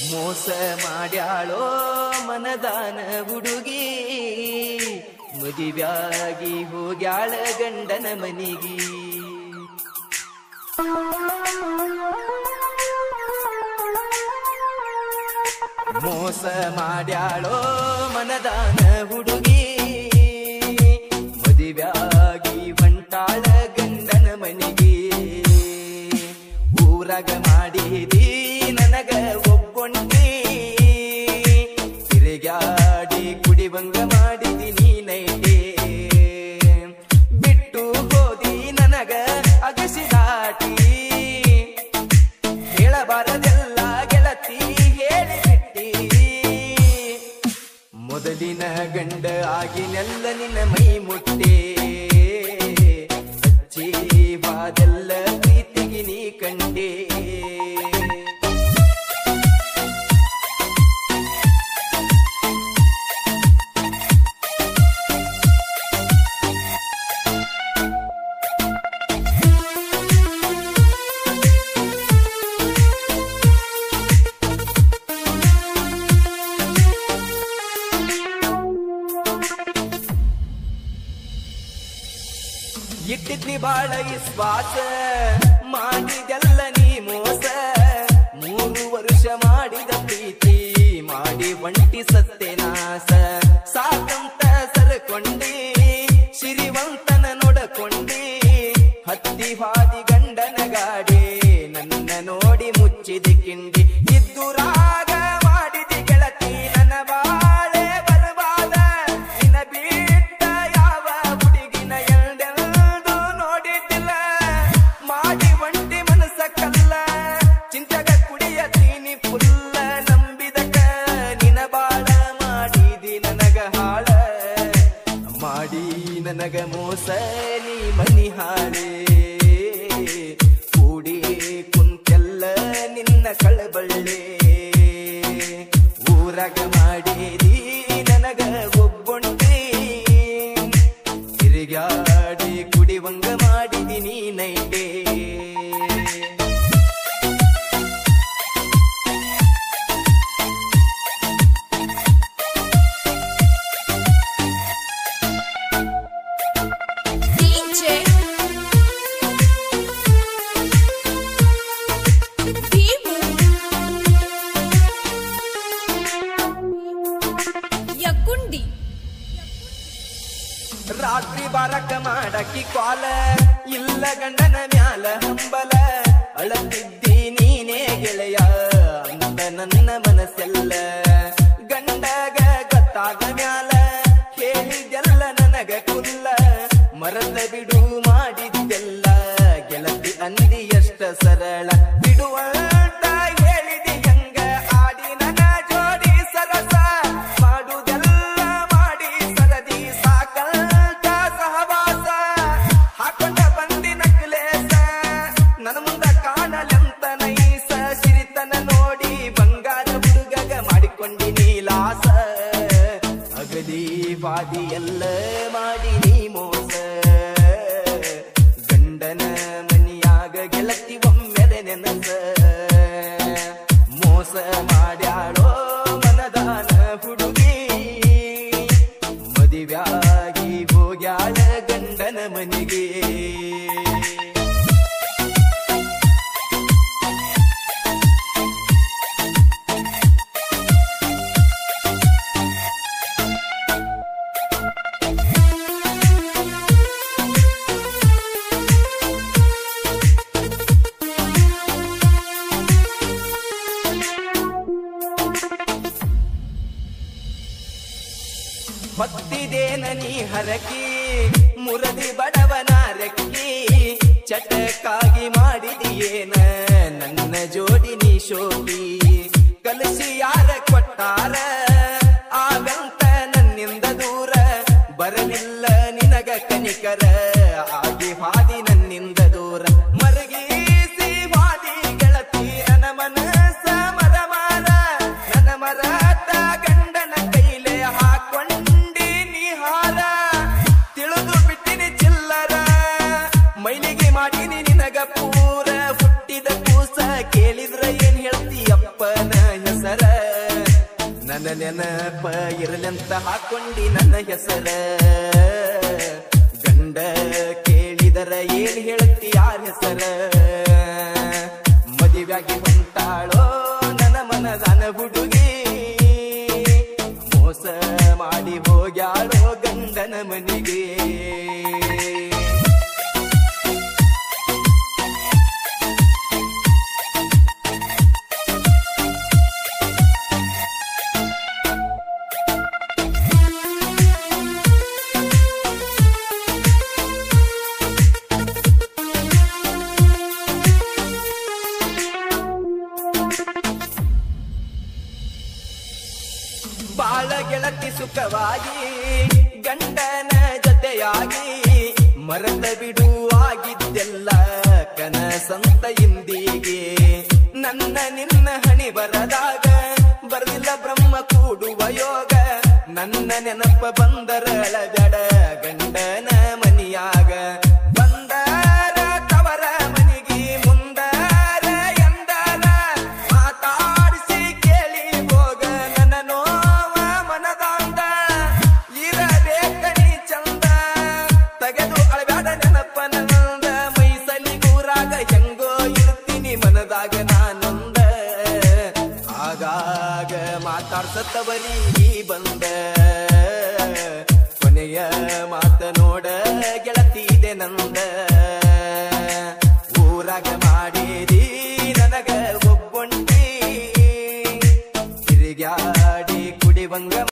ಮೋಸ ಮಾಡ್ಯಾಳೋ ಮನದಾನ ಹುಡುಗಿ ಮದುವ್ಯಾಗಿ ಹೋಗ್ಯಾಳ ಗಂಡನ ಮನಿಗಿ ಮೋಸ ಮಾಡ್ಯಾಳೋ ಮನದಾನ ಹುಡುಗಿ ಮದುವ್ಯಾಗಿ ಹೊಂಟಾಳ ಗಂಡನ ಮನಿಗೆ ಊರಾಗ ಮಾಡಿದಿ ನನಗ ಒಬ್ಬೊಂಟಿ ತಿರುಗಾಡಿ ಕುಡಿವಂಗ ಮಾಡಿದಿ ನೀನೈತೆ ಬಿಟ್ಟು ಹೋದಿ ನನಗ ಅಗಸಿದಾಟಿ ಹೇಳಬಾರದೆಲ್ಲ ಗೆಳತಿ ಹೇಳಿಬಿಟ್ಟಿ ಮೊದಲಿನ ಗಂಡ ಆಗಿನೆಲ್ಲ ನಿನ್ನ ಮೈ ಮುಟ್ಟೆ ಜೀವಾದೆಲ್ಲ ಪ್ರೀತಿಗೆ ನೀ ಕಂಡೇ ಇಟ್ಟಿದ್ನಿ ಬಾಳ ವಿಶ್ವಾಸ ಮಾಡಿದೆಲ್ಲ ನೀ ಮೋಸ ಮೂರು ವರ್ಷ ಮಾಡಿದ ಪ್ರೀತಿ ಮಾಡಿ ಒಂಟಿ ಸತ್ಯನಾಶ ಸಾಕಂತ ಸರಕೊಂಡಿ ಸಿರಿವಂತನ ನೋಡಕೊಂಡಿ ಹತ್ತಿ ಹಾದಿ ಗಂಡನ ಗಾಡಿ ನನ್ನ ನೋಡಿ ಮುಚ್ಚಿದ ಕಿಂಡಿ ಇದ್ದು ರಾಗ ಮಾಡಿದಿ ಗೆಳತಿ ನನ್ನ ಬಾಳೆ ಬರಬಾದ ನಿನ ಬಿಟ್ಟ ಯಾವ ಹುಡುಗಿನ ಎಲ್ದೆಲ್ದು ನೋಡಿದ್ದಿಲ್ಲ ಮಾಡಿ ಒಂಟಿ ಮನಸ್ಸ ಕಲ್ಲ ಚಿಂತೆಗ ಕುಡಿಯತೀನಿ ಫುಲ್ಲ ನಂಬಿದಕ ನಿನ ಬಾಳ ಮಾಡಿದಿ ನನಗ ಹಾಳ ಮಾಡಿ ನನಗ ಮೋಸ ನೀ ಮನಿ ಹಾಳೆ ಕೂಡಿ ಕುಂತೆಲ್ಲ ನಿನ್ನ ಕಳಬಳ್ಳೆ ಊರಾಗ ಮಾಡಿದಿ ನನಗ ಒಬ್ಬೊಂಟಿ ತಿರುಗಾಡಿ ಕುಡಿವಂಗ ಮಾಡಿದಿ ನೀನೈಟೇ DJ Bimu Yakundi ರಾತ್ರಿ ಬಾರಕ ಮಾಡಕಿ ಕ್ವಾಲ ಇಲ್ಲ ಗಂಡನ ಮ್ಯಾಲ ಹಂಬಲ ಅಳತಿದ್ದಿ ನೀನೇ ಗೆಳೆಯ ಅಂತ ನನ್ನ ಮನಸ್ಸೆಲ್ಲ ಗಂಡಗ ಗೊತ್ತಾಗ ಮ್ಯಾಲ ಹೇಳಿದೆಲ್ಲ ನನಗ ಕುಲ್ಲ ಮರತ ಬಿಡು ಮಾಡಿದ್ದೆಲ್ಲ ಗೆಳತಿ ಅಂದಿ ಎಷ್ಟ ಸರಳ ಬಿಡುವಂತ ಹೇಳಿದಿ ಹೆಂಗ ಆಡಿ ನನ್ನ ಜೋಡಿ ಸರಸ ಮಾಡುದೆಲ್ಲ ಮಾಡಿ ಸರದಿ ಸಾಕಲ್ತ ಸಹವಾಸ ಹಾಕೊಂಡ ಬಂದಿ ನಕ್ಲೇಸ ನನ್ನ ಮುಂದ ಕಾಣಲೆಂತ ನೈಸ ಸಿರಿತನ ನೋಡಿ ಬಂಗಾರ ಹುಡುಗಗ ಮಾಡಿಕೊಂಡಿ ನೀಲಾಸ ಅಗದಿ ವಾದಿ ಎಲ್ಲ ಮಾಡಿ ನೀ ಮೋಸ ಗಂಡನ ಮನಿಯಾಗ ಗೆಳತಿ ಒಮ್ಮೆಲೆ ನೆನಸ ಮೋಸ ಮಾಡ್ಯಾಳೋ ಮನದಾನ ಹುಡುಗಿ ಮದುವ್ಯಾಗಿ ಹೋಗ್ಯಾಳ ಗಂಡನ ಮನಿಗೆ ಹೊತ್ತಿದೇನ ನೀ ಹರಕಿ ಮುರದಿ ಬಡವನ ರಕ್ಕಿ ಚಟಕ್ಕಾಗಿ ಮಾಡಿದಿಯೇನ ನನ್ನ ಜೋಡಿ ನೀ ಶೋಭಿ ಕಲಸಿ ಯಾರ ಕೊಟ್ಟಾರ ಆಗಂತ ನನ್ನಿಂದ ದೂರ ಬರಲಿಲ್ಲ ನಿನಗ ಕನಿಕರ ಆಗಿ ಹಾದಿ ನನ್ನಿಂದ ದೂರ ಮರಗೀಸಿ ವಾದಿ ಗೆಳತಿ ನನ್ನ ಮನಸ್ಸ ಮರ ಮಾರ ನನ್ನ ಮರತ ಗಂಡನ ಕೈಲೆ ಹಾಕೊಂಡಿ ನೀ ಹಾರ ತಿಳಿದು ಬಿಟ್ಟಿನಿ ಚಿಲ್ಲರ ಮೈಲಿಗೆ ಮಾಡಿನಿ ನಿನಗ ಪೂರ ಹುಟ್ಟಿದ ಕೂಸ ಕೇಳಿದ್ರ ಏನ್ ಹೇಳ್ತೀಯಪ್ಪನ ಹೆಸರ ನೆನಪ ಇರಲೆಂತ ಹಾಕೊಂಡಿ ನನ್ನ ಹೆಸರ ಗಂಡ ಕೇಳಿದರ ಏನ್ ಹೇಳ್ತಿ ಯಾರ ಹೆಸರ ಮದುವೆಯಾಗಿ ಹೊಂಟಾಳೋ ನನ್ನ ಮನದಾನ ಹುಡುಗಿ ಮೋಸ ಮಾಡಿ ಹೋಗ್ಯಾಳೋ ಗಂಡನ ಮನೆಗೆ ಬಾಳ ಗೆಳತಿ ಸುಖವಾಗಿ ಗಂಡನ ಜೊತೆಯಾಗಿ ಮರೆತ ಬಿಡುವಾಗಿದ್ದೆಲ್ಲ ಕನಸಂತ ಇಂದಿಗೆ ನನ್ನ ನಿನ್ನ ಹಣಿ ಬರದಾಗ ಬರಲಿಲ್ಲ ಬ್ರಹ್ಮ ಕೂಡುವ ಯೋಗ ನನ್ನ ನೆನಪ ಬಂದರ ಅಳಬೇಡ ಗಂಡನ ಮನಿಯಾಗ ಬಂದರ ತವರ ಮನಿಗಿ ಮುಂದರ ಎಂದರ ಮಾತಾಡಿಸಿ ಕೇಳಿ ಹೋಗ ನನ್ನ ನೋವ ಮನದಾಂದ ಇರಬೇಕ ನೀ ಚಂದ ತೆಗೆದು ಅಳಬ್ಯಾಡ ನೆನಪ ನಂದ ಮೈಸಲಿಗೂರಾಗ ಹೆಂಗೋ ಇರ್ತೀನಿ ಮನದಾಗ ನಾನೊಂದ ಆಗಾಗ ಮಾತಾಡ್ಸತ್ತವರಿ ಬಂದ